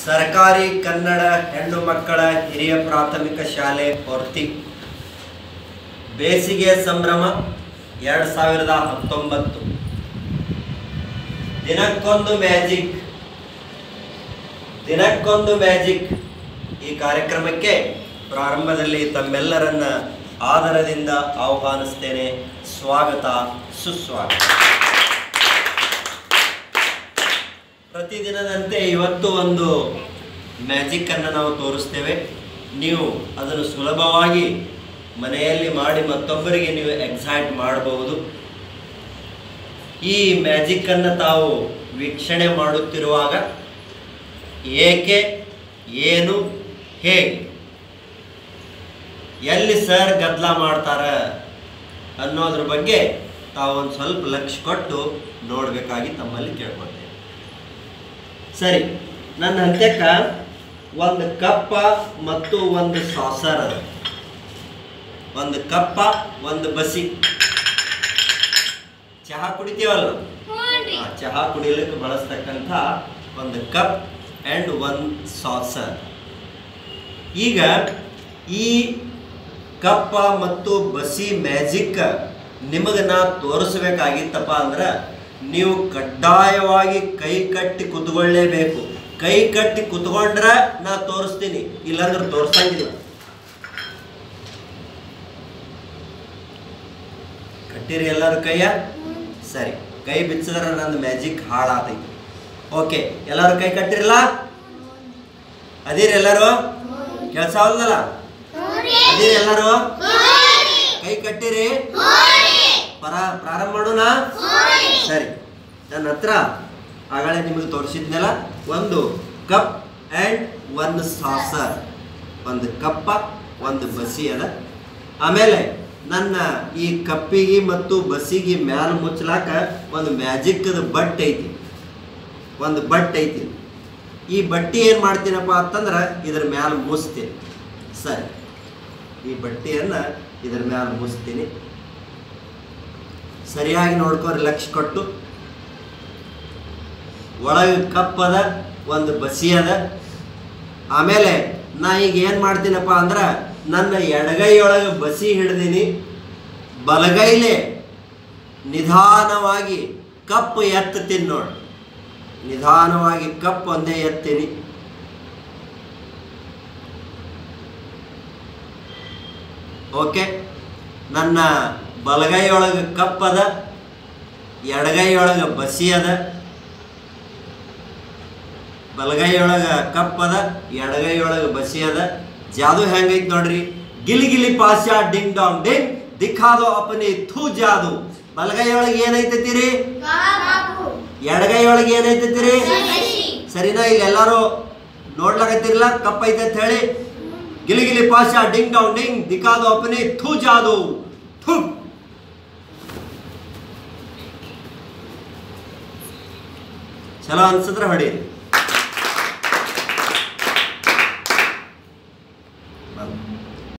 ಸರ್ಕಾರಿ ಕನ್ನಡ ಹೆಣ್ಣು ಮಕ್ಕಳ ಹಿರಿಯ ಪ್ರಾಥಮಿಕ ಶಾಲೆ ಹೊರ್ತಿ ಬೇಸಿಗೆ ಸಂಭ್ರಮ ಎರಡು ಸಾವಿರದ ಹತ್ತೊಂಬತ್ತು ದಿನಕ್ಕೊಂದು ಮ್ಯಾಜಿಕ್ ದಿನಕ್ಕೊಂದು ಮ್ಯಾಜಿಕ್ ಈ ಕಾರ್ಯಕ್ರಮಕ್ಕೆ ಪ್ರಾರಂಭದಲ್ಲಿ ತಮ್ಮೆಲ್ಲರನ್ನ ಆದರದಿಂದ ಆಹ್ವಾನಿಸ್ತೇನೆ ಸ್ವಾಗತ ಸುಸ್ವಾಗತ ಪ್ರತಿದಿನದಂತೆ ಇವತ್ತು ಒಂದು ಮ್ಯಾಜಿಕ್ ಅನ್ನು ನಾವು ತೋರಿಸ್ತೇವೆ ನೀವು ಅದನ್ನು ಸುಲಭವಾಗಿ ಮನೆಯಲ್ಲಿ ಮಾಡಿ ಮತ್ತೊಬ್ಬರಿಗೆ ನೀವು ಎಕ್ಸೈಟ್ ಮಾಡಬಹುದು ಈ ಮ್ಯಾಜಿಕ್ ಅನ್ನು ತಾವು ವೀಕ್ಷಣೆ ಮಾಡುತ್ತಿರುವಾಗ ಏಕೆ ಏನು ಹೇಗೆ ಎಲ್ಲಿ ಸರ್ ಗದ್ದಲ ಮಾಡ್ತಾರ ಅನ್ನೋದ್ರ ಬಗ್ಗೆ ತಾವು ಒಂದು ಸ್ವಲ್ಪ ಲಕ್ಷ್ಯ ಕೊಟ್ಟು ನೋಡಬೇಕಾಗಿ ತಮ್ಮಲ್ಲಿ ಕೇಳ್ಕೊಳ್ತೇವೆ ಸರಿ ನನ್ನ ಅಂತ್ಯಕ್ಕ ಒಂದು ಕಪ್ಪ ಮತ್ತು ಒಂದು ಸಾಸರ್ ಅದ ಒಂದು ಕಪ್ಪ ಒಂದು ಬಸಿ ಚಹಾ ಕುಡಿತೀವಲ್ಲ ಆ ಚಹಾ ಕುಡಿಯಲಿಕ್ಕೆ ಬಳಸ್ತಕ್ಕಂಥ ಒಂದು ಕಪ್ ಆ್ಯಂಡ್ ಒಂದು ಸಾಸರ್ ಈಗ ಈ ಕಪ್ಪ ಮತ್ತು ಬಸಿ ಮ್ಯಾಜಿಕ್ ನಿಮಗೆ ನಾ ತೋರಿಸ್ಬೇಕಾಗಿತ್ತಪ್ಪ ಅಂದ್ರೆ ನೀವು ಕಡ್ಡಾಯವಾಗಿ ಕೈ ಕಟ್ಟಿ ಕುತ್ಕೊಳ್ಳೇಬೇಕು ಕೈ ಕಟ್ಟಿ ಕುತ್ಕೊಂಡ್ರೆ ನಾ ತೋರಿಸ್ತೀನಿ ಇಲ್ಲಾಂದ್ರೆ ತೋರಿಸಂಗಿಲ್ಲ ಕಟ್ಟಿರಿ ಎಲ್ಲರೂ ಕೈಯ ಸರಿ ಕೈ ಬಿಚ್ಚಿದ್ರೆ ನಂದು ಮ್ಯಾಜಿಕ್ ಹಾಳಾತೈತಿ ಓಕೆ ಎಲ್ಲರೂ ಕೈ ಕಟ್ಟಿರಲ್ಲ ಅದಿರಿ ಎಲ್ಲರೂ ಕೆಲಸ ಆಗಲ್ಲ ಅದಿರಿ ಎಲ್ಲರೂ ಕೈ ಕಟ್ಟಿರಿ ಪರ ಪ್ರಾರಂಭ ಮಾಡೋಣ ಸರಿ ನನ್ನ ಹತ್ರ ಆಗಲೇ ನಿಮಗೆ ತೋರಿಸಿದ್ನಲ್ಲ ಒಂದು ಕಪ್ ಆ್ಯಂಡ್ ಒಂದು ಸಾಸರ್ ಒಂದು ಕಪ್ಪ ಒಂದು ಬಸಿ ಅದ ಆಮೇಲೆ ನನ್ನ ಈ ಕಪ್ಪಿಗೆ ಮತ್ತು ಬಸಿಗೆ ಮ್ಯಾಲ ಮುಚ್ಚಲಾಕ ಒಂದು ಮ್ಯಾಜಿಕ್ದ ಬಟ್ ಐತಿ ಒಂದು ಬಟ್ ಐತಿ ಈ ಬಟ್ಟಿ ಏನು ಮಾಡ್ತೀನಪ್ಪ ಅಂತಂದ್ರೆ ಇದ್ರ ಮ್ಯಾಲ ಮುಸ್ತೀನಿ ಸರಿ ಈ ಬಟ್ಟೆಯನ್ನು ಇದ್ರ ಮ್ಯಾಲ ಮುಸ್ತೀನಿ ಸರಿಯಾಗಿ ನೋಡ್ಕೊರಿ ಲಕ್ಷ ಕೊಟ್ಟು ಒಳಗೆ ಕಪ್ ಅದ ಒಂದು ಬಸಿ ಅದ ಆಮೇಲೆ ನಾ ಈಗ ಏನು ಮಾಡ್ತೀನಪ್ಪ ಅಂದ್ರೆ ನನ್ನ ಎಡಗೈಯೊಳಗೆ ಬಸಿ ಹಿಡ್ದೀನಿ ಬಲಗೈಲೆ ನಿಧಾನವಾಗಿ ಕಪ್ ಎತ್ತತೀನಿ ನೋಡಿ ನಿಧಾನವಾಗಿ ಕಪ್ ಒಂದೇ ಎತ್ತೀನಿ ಓಕೆ ನನ್ನ ಬಲಗೈಯೊಳಗೆ ಕಪ್ ಅದ ಎಡಗೈಯೊಳಗೆ ಬಸಿ ಅದ ಬಲಗೈಯೊಳಗೆ ಕಪ್ ಅದ ಎಡಗೈಯೊಳಗೆ ಬಸಿ ಅದ ಜಾದು ಹೆಂಗೈತಿ ನೋಡ್ರಿ ಗಿಲಿ ಗಿಲಿ ಪಾಸ್ಯ ಡಿಂಗ್ ಡಾಂಗ್ ಡಿಂಗ್ ದಿಖಾದೋ ಅಪನಿ ಥೂ ಜಾದು ಬಲಗೈಯೊಳಗೆ ಏನೈತೈತಿರಿ ಎಡಗೈಯೊಳಗೆ ಏನೈತೈತಿರಿ ಸರಿನಾ ಇಲ್ಲಿ ಎಲ್ಲರೂ ನೋಡ್ಲಾಕತ್ತಿರಲ್ಲ ಕಪ್ ಐತೆ ಅಂತ ಹೇಳಿ ಗಿಲಿ ಗಿಲಿ ಪಾಸ್ಯ ಡಿಂಗ್ ಡಾಂಗ್ ಡಿಂಗ್ ದಿಖಾದೋ ಅಪನಿ ಥೂ ಜಾದು ಥೂ ಚಲೋ ಅನ್ಸಿದ್ರೆ ಹೊಡೀರಿ